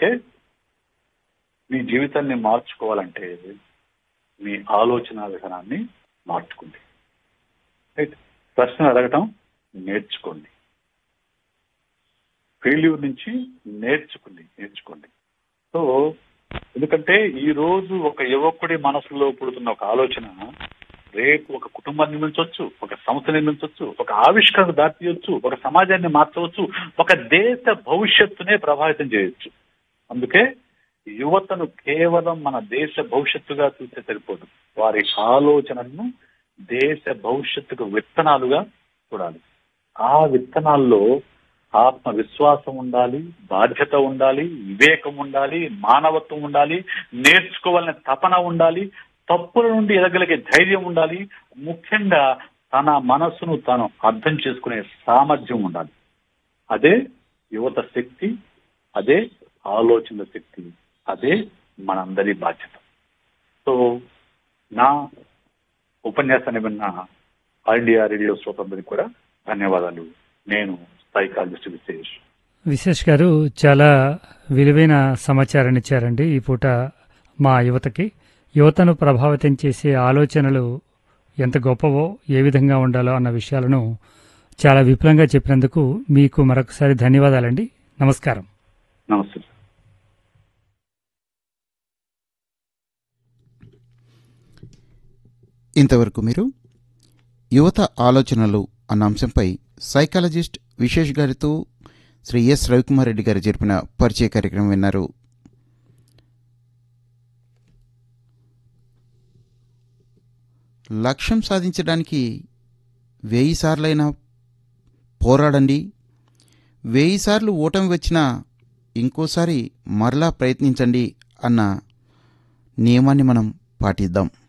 అందుకే మీ జీవితాన్ని మార్చుకోవాలంటే మీ ఆలోచన విధానాన్ని మార్చుకోండి రైట్ ప్రశ్న అడగటం నేర్చుకోండి ఫెయిల్యూర్ నుంచి నేర్చుకోండి నేర్చుకోండి సో ఎందుకంటే ఈ రోజు ఒక యువకుడి మనసులో పుడుతున్న ఒక ఆలోచన రేపు ఒక కుటుంబాన్ని నిర్మించవచ్చు ఒక సంస్థ నిర్మించవచ్చు ఒక ఆవిష్కరణకు దాటియొచ్చు ఒక సమాజాన్ని మార్చవచ్చు ఒక దేశ భవిష్యత్తునే ప్రభావితం చేయొచ్చు అందుకే యువతను కేవలం మన దేశ భవిష్యత్తుగా చూస్తే సరిపోదు వారి ఆలోచనలను దేశ భవిష్యత్తుకు విత్తనాలుగా చూడాలి ఆ విత్తనాల్లో ఆత్మ విశ్వాసం ఉండాలి బాధ్యత ఉండాలి వివేకం ఉండాలి మానవత్వం ఉండాలి నేర్చుకోవాలనే తపన ఉండాలి తప్పుల నుండి ఎదగలిగే ధైర్యం ఉండాలి ముఖ్యంగా తన మనస్సును తాను అర్థం చేసుకునే సామర్థ్యం ఉండాలి అదే యువత శక్తి అదే ఆలోచన శక్తి అదే మనందరి బాధ్యత సో నా ఉపన్యాసాన్ని విన్న ఆల్ ఇండియా రేడియో శ్రోతందరికి కూడా ధన్యవాదాలు నేను సైకాలజిస్ట్ విశేష్ విశేష్ గారు చాలా విలువైన సమాచారాన్ని ఇచ్చారండి ఈ పూట మా యువతకి యువతను ప్రభావితం చేసే ఆలోచనలు ఎంత గొప్పవో ఏ విధంగా ఉండాలో అన్న విషయాలను చాలా విపులంగా చెప్పినందుకు మీకు మరొకసారి ధన్యవాదాలండి నమస్కారం నమస్తే సార్ ఇంతవరకు మీరు యువత ఆలోచనలు అన్న అంశంపై సైకాలజిస్ట్ విశేష్ గారితో శ్రీ ఎస్ రవికుమార్ రెడ్డి గారు జరిపిన పరిచయ కార్యక్రమం విన్నారు లక్ష్యం సాధించడానికి వెయ్యి సార్లైనా పోరాడండి వెయ్యి సార్లు ఓటమి వచ్చినా ఇంకోసారి మరలా ప్రయత్నించండి అన్న నియమాన్ని మనం పాటిద్దాం